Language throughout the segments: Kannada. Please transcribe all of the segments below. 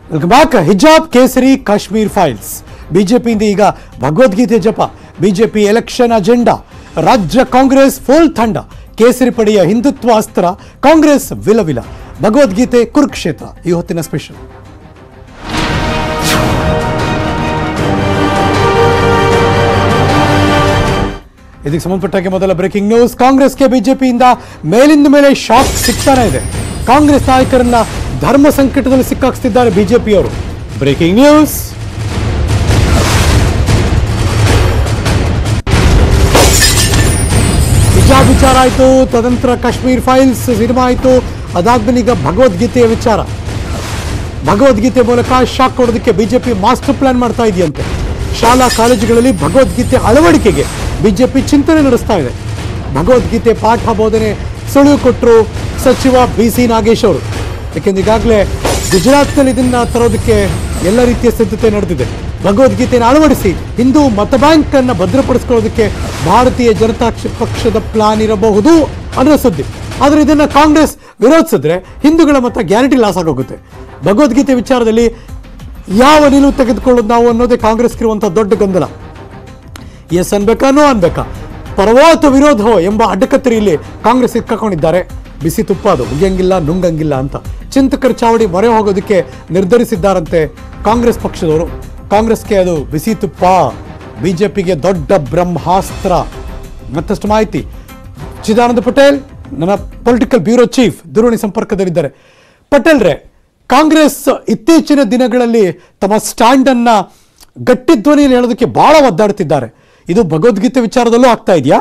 ವೆಲ್ಕಮ್ ಬ್ಯಾಕ್ ಹಿಜಾಬ್ ಕೇಸರಿ ಕಾಶ್ಮೀರ್ ಫೈಲ್ಸ್ ಬಿಜೆಪಿಯಿಂದ ಈಗ ಭಗವದ್ಗೀತೆ ಜಪ ಬಿಜೆಪಿ ಎಲೆಕ್ಷನ್ ಅಜೆಂಡಾ ರಾಜ್ಯ ಕಾಂಗ್ರೆಸ್ ಫುಲ್ ತಂಡ ಕೇಸರಿ ಪಡೆಯ ಹಿಂದುತ್ವ ಅಸ್ತ್ರ ಕಾಂಗ್ರೆಸ್ ವಿಲವಿಲ ಭಗವದ್ಗೀತೆ ಕುರುಕ್ಷೇತ್ರ ಈ ಹೊತ್ತಿನ ಸ್ಪೆಷಲ್ ಇದಕ್ಕೆ ಸಂಬಂಧಪಟ್ಟಾಗೆ ಮೊದಲ ಬ್ರೇಕಿಂಗ್ ನ್ಯೂಸ್ ಕಾಂಗ್ರೆಸ್ಗೆ ಬಿಜೆಪಿಯಿಂದ ಮೇಲಿಂದ ಮೇಲೆ ಶಾಕ್ ಸಿಗ್ತಾನೆ ಇದೆ ಕಾಂಗ್ರೆಸ್ ನಾಯಕರನ್ನ ಧರ್ಮ ಸಂಕಟದಲ್ಲಿ ಸಿಕ್ಕಾಕ್ಸ್ತಿದ್ದಾರೆ ಬಿಜೆಪಿಯವರು ಬ್ರೇಕಿಂಗ್ ನ್ಯೂಸ್ ಹಿಜಾಬ್ ವಿಚಾರ ಆಯಿತು ತದನಂತರ ಕಾಶ್ಮೀರ್ ಫೈಲ್ಸ್ ಸಿನಿಮಾ ಆಯಿತು ಅದಾದ್ಮೇಲೆ ಈಗ ಭಗವದ್ಗೀತೆಯ ವಿಚಾರ ಭಗವದ್ಗೀತೆ ಮೂಲಕ ಶಾಕ್ ಕೊಡೋದಕ್ಕೆ ಬಿಜೆಪಿ ಮಾಸ್ಟರ್ ಪ್ಲಾನ್ ಮಾಡ್ತಾ ಇದೆಯಂತೆ ಶಾಲಾ ಕಾಲೇಜುಗಳಲ್ಲಿ ಭಗವದ್ಗೀತೆ ಅಳವಡಿಕೆಗೆ ಬಿಜೆಪಿ ಚಿಂತನೆ ನಡೆಸ್ತಾ ಇದೆ ಭಗವದ್ಗೀತೆ ಪಾಠ ಬೋಧನೆ ಸುಳಿವು ಕೊಟ್ಟರು ಸಚಿವ ಬಿ ಸಿ ನಾಗೇಶ್ ಅವರು ಯಾಕೆಂದ್ರೆ ಈಗಾಗಲೇ ಗುಜರಾತ್ನಲ್ಲಿ ಇದನ್ನ ತರೋದಕ್ಕೆ ಎಲ್ಲ ರೀತಿಯ ಸಿದ್ಧತೆ ನಡೆದಿದೆ ಭಗವದ್ಗೀತೆಯನ್ನು ಅಳವಡಿಸಿ ಹಿಂದೂ ಮತ ಬ್ಯಾಂಕ್ ಅನ್ನ ಭದ್ರಪಡಿಸ್ಕೊಳ್ಳೋದಕ್ಕೆ ಭಾರತೀಯ ಜನತಾ ಕ್ಷ- ಪಕ್ಷದ ಪ್ಲಾನ್ ಇರಬಹುದು ಅನ್ನೋ ಸುದ್ದಿ ಆದರೆ ಇದನ್ನ ಕಾಂಗ್ರೆಸ್ ವಿರೋಧಿಸಿದ್ರೆ ಹಿಂದೂಗಳ ಮತ ಗ್ಯಾರಂಟಿ ಲಾಸ್ ಆಗೋಗುತ್ತೆ ಭಗವದ್ಗೀತೆ ವಿಚಾರದಲ್ಲಿ ಯಾವ ನಿಲುವು ತೆಗೆದುಕೊಳ್ಳೋದು ನಾವು ಅನ್ನೋದೇ ಕಾಂಗ್ರೆಸ್ಗಿರುವಂಥ ದೊಡ್ಡ ಗೊಂದಲ ಎಸ್ ಅನ್ಬೇಕಾ ನೋ ಅನ್ಬೇಕಾ ಪರವೋ ಅಥವಾ ವಿರೋಧವೋ ಎಂಬ ಅಡ್ಡಕತ್ತರಿಯಲ್ಲಿ ಕಾಂಗ್ರೆಸ್ ಸಿಕ್ಕಾಕೊಂಡಿದ್ದಾರೆ ಬಿಸಿ ತುಪ್ಪ ಅದು ಮುಗಿಯಂಗಿಲ್ಲ ನುಂಗಂಗಿಲ್ಲ ಅಂತ ಚಿಂತಕರ ಚಾವಡಿ ಮೊರೆ ಹೋಗೋದಕ್ಕೆ ನಿರ್ಧರಿಸಿದ್ದಾರಂತೆ ಕಾಂಗ್ರೆಸ್ ಪಕ್ಷದವರು ಕಾಂಗ್ರೆಸ್ಗೆ ಅದು ಬಿಸಿ ತುಪ್ಪ ಬಿಜೆಪಿಗೆ ದೊಡ್ಡ ಬ್ರಹ್ಮಾಸ್ತ್ರ ಮತ್ತಷ್ಟು ಮಾಹಿತಿ ಚಿದಾನಂದ ಪಟೇಲ್ ನನ್ನ ಪೊಲಿಟಿಕಲ್ ಬ್ಯೂರೋ ಚೀಫ್ ದೂರವಾಣಿ ಸಂಪರ್ಕದಲ್ಲಿದ್ದಾರೆ ಪಟೇಲ್ರೆ ಕಾಂಗ್ರೆಸ್ ಇತ್ತೀಚಿನ ದಿನಗಳಲ್ಲಿ ತಮ್ಮ ಸ್ಟ್ಯಾಂಡ್ ಅನ್ನ ಗಟ್ಟಿ ಧ್ವನಿಯಲ್ಲಿ ಹೇಳೋದಕ್ಕೆ ಬಹಳ ಒದ್ದಾಡ್ತಿದ್ದಾರೆ ಇದು ಭಗವದ್ಗೀತೆ ವಿಚಾರದಲ್ಲೂ ಆಗ್ತಾ ಇದೆಯಾ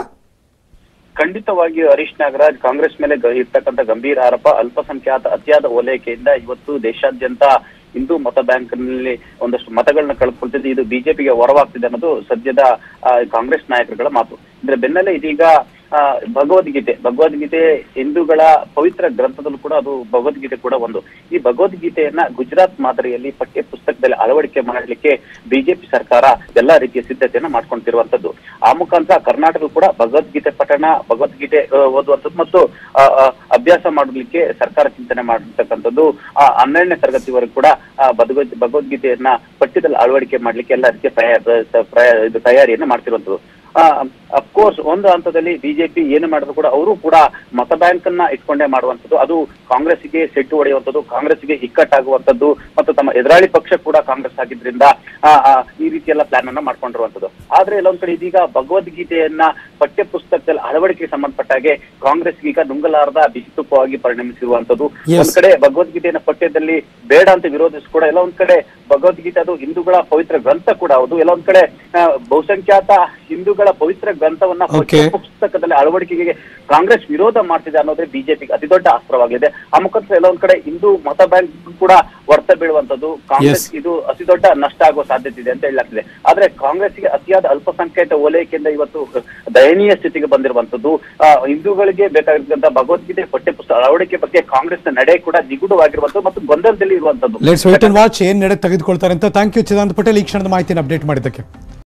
ಖಂಡಿತವಾಗಿಯೂ ಹರೀಶ್ ನಾಗರಾಜ್ ಕಾಂಗ್ರೆಸ್ ಮೇಲೆ ಗ- ಇರ್ತಕ್ಕಂಥ ಗಂಭೀರ ಆರೋಪ ಅಲ್ಪಸಂಖ್ಯಾತ ಅತಿಯಾದ ಓಲೈಕೆಯಿಂದ ಇವತ್ತು ದೇಶಾದ್ಯಂತ ಹಿಂದೂ ಮತ ಬ್ಯಾಂಕ್ ನಲ್ಲಿ ಒಂದಷ್ಟು ಮತಗಳನ್ನ ಕಳ್ಕೊಳ್ತಿದ್ದು ಇದು ಬಿಜೆಪಿಗೆ ಹೊರವಾಗ್ತಿದೆ ಅನ್ನೋದು ಸದ್ಯದ ಆ, ಕಾಂಗ್ರೆಸ್ ನಾಯಕರುಗಳ ಮಾತು ಇದ್ರ ಬೆನ್ನಲ್ಲೇ ಇದೀಗ ಆ, ಭಗವದ್ಗೀತೆ ಭಗವದ್ಗೀತೆ ಹಿಂದೂಗಳ ಪವಿತ್ರ ಗ್ರಂಥದಲ್ಲೂ ಕೂಡ ಅದು ಭಗವದ್ಗೀತೆ ಕೂಡ ಒಂದು ಈ ಭಗವದ್ಗೀತೆಯನ್ನ ಗುಜರಾತ್ ಮಾದರಿಯಲ್ಲಿ ಪಠ್ಯ ಪುಸ್ತಕದಲ್ಲಿ ಅಳವಡಿಕೆ ಮಾಡಲಿಕ್ಕೆ ಬಿಜೆಪಿ ಸರ್ಕಾರ ಎಲ್ಲಾ ರೀತಿಯ ಸಿದ್ಧತೆಯನ್ನ ಮಾಡ್ಕೊಂತಿರುವಂತದ್ದು ಆ ಮುಖಾಂತರ ಕರ್ನಾಟಕ ಕೂಡ ಭಗವದ್ಗೀತೆ ಪಠಣ ಭಗವದ್ಗೀತೆ ಆ, ಓದುವಂಥದ್ದು ಮತ್ತು ಆ, ಆ, ಅಭ್ಯಾಸ ಮಾಡಲಿಕ್ಕೆ ಸರ್ಕಾರ ಚಿಂತನೆ ಮಾಡಿರ್ತಕ್ಕಂಥದ್ದು ಆ ಹನ್ನೆರಡನೇ ತರಗತಿವರೆಗೂ ಕೂಡ ಆ, ಭಗವದ್ ಭಗವದ್ಗೀತೆಯನ್ನ ಪಠ್ಯದಲ್ಲಿ ಅಳವಡಿಕೆ ಮಾಡ್ಲಿಕ್ಕೆ ಎಲ್ಲ ರೀತಿಯ ಪ್ರಯ- ಪ್ರಯ- ಇದು ತಯಾರಿಯನ್ನ ಮಾಡ್ತಿರುವಂಥದ್ದು ಅಫ್ಕೋರ್ಸ್ ಒಂದು ಹಂತದಲ್ಲಿ ಬಿಜೆಪಿ ಏನು ಮಾಡಿದ್ರು ಕೂಡ ಅವರು ಕೂಡ ಮತ ಬ್ಯಾಂಕ್ ಅನ್ನ ಇಟ್ಕೊಂಡೇ ಮಾಡುವಂಥದ್ದು ಅದು ಕಾಂಗ್ರೆಸ್ಗೆ ಸೆಟ್ಟು ಹೊಡೆಯುವಂಥದ್ದು ಕಾಂಗ್ರೆಸ್ಗೆ ಇಕ್ಕಟ್ಟಾಗುವಂಥದ್ದು ಮತ್ತು ತಮ್ಮ ಎದುರಾಳಿ ಪಕ್ಷ ಕೂಡ ಕಾಂಗ್ರೆಸ್ ಆಗಿದ್ರಿಂದ ಆ, ಆ, ಈ ರೀತಿ ಎಲ್ಲ ಪ್ಲಾನ್ ಅನ್ನ ಮಾಡ್ಕೊಂಡಿರುವಂಥದ್ದು ಆದ್ರೆ ಎಲ್ಲೊಂದ್ ಕಡೆ ಇದೀಗ ಭಗವದ್ಗೀತೆಯನ್ನ ಪಠ್ಯ ಪುಸ್ತಕದಲ್ಲಿ ಅಳವಡಿಕೆಗೆ ಸಂಬಂಧಪಟ್ಟಾಗೆ ಕಾಂಗ್ರೆಸ್ಗೆ ಈಗ ನುಂಗಲಾರದ ಬಿಸಿತುಪ್ಪವಾಗಿ ಪರಿಣಮಿಸಿರುವಂತದ್ದು Yes. ಒಂದ್ ಕಡೆ ಭಗವದ್ಗೀತೆಯನ್ನ ಪಠ್ಯದಲ್ಲಿ ಬೇಡ ಅಂತ ವಿರೋಧಿಸಿ ಕೂಡ ಎಲ್ಲ ಒಂದ್ ಕಡೆ ಭಗವದ್ಗೀತೆ ಅದು ಹಿಂದೂಗಳ ಪವಿತ್ರ ಗ್ರಂಥ ಕೂಡ ಹೌದು ಎಲ್ಲ ಒಂದ್ ಕಡೆ ಆ, ಬಹುಸಂಖ್ಯಾತ ಹಿಂದೂಗಳ ಪವಿತ್ರ ಗ್ರಂಥವನ್ನ ಪಠ್ಯ Okay. ಪುಸ್ತಕದಲ್ಲಿ ಅಳವಡಿಕೆಗೆ ಕಾಂಗ್ರೆಸ್ ವಿರೋಧ ಮಾಡ್ತಿದೆ ಅನ್ನೋದೇ ಬಿಜೆಪಿಗೆ ಅತಿ ದೊಡ್ಡ ಅಸ್ತ್ರವಾಗಲಿದೆ ಆ ಮುಖಾಂತರ ಎಲ್ಲ ಒಂದ್ ಕಡೆ ಹಿಂದೂ ಮತ ಬ್ಯಾಂಕ್ ಕೂಡ ವರ್ತ ಬೀಳುವಂತದ್ದು ಕಾಂಗ್ರೆಸ್ Yes. ಇದು ಅತಿ ದೊಡ್ಡ ನಷ್ಟ ಆಗುವ ಸಾಧ್ಯತೆ ಇದೆ ಅಂತ ಹೇಳಲಾಗ್ತಿದೆ ಆದ್ರೆ ಕಾಂಗ್ರೆಸ್ಗೆ ಅತಿಯಾದ ಅಲ್ಪಸಂಖ್ಯಾತ ಓಲೈಕೆಯಿಂದ ಇವತ್ತು ದಯನೀಯ ಸ್ಥಿತಿಗೆ ಬಂದಿರುವಂತದ್ದು ಆ, ಹಿಂದೂಗಳಿಗೆ ಬೇಕಾಗಿರ್ತಕ್ಕಂಥ ಭಗವದ್ಗೀತೆ ಪಠ್ಯ ಪುಸ್ತಕ ಅಳವಡಿಕೆ ಬಗ್ಗೆ ಕಾಂಗ್ರೆಸ್ನ ನಡೆ ಕೂಡ ನಿಗೂಢವಾಗಿರುವಂತದ್ದು ಮತ್ತು ಗೊಂದಲದಲ್ಲಿ ಇರುವಂತದ್ದು ಲೆಟ್ಸ್ ವೇಟ್ ಅಂಡ್ ವಾಚ್ ಏನ್ ನಡೆ ತೆಗೆದುಕೊಳ್ತಾರೆ ಅಂತ ಥ್ಯಾಂಕ್ ಯು ಚಿದಾನಂದ ಪಟೇಲ್ ಈ ಕ್ಷಣದ ಮಾಹಿತಿಯನ್ನು ಅಪ್ಡೇಟ್ ಮಾಡಿದ್ದಕ್ಕೆ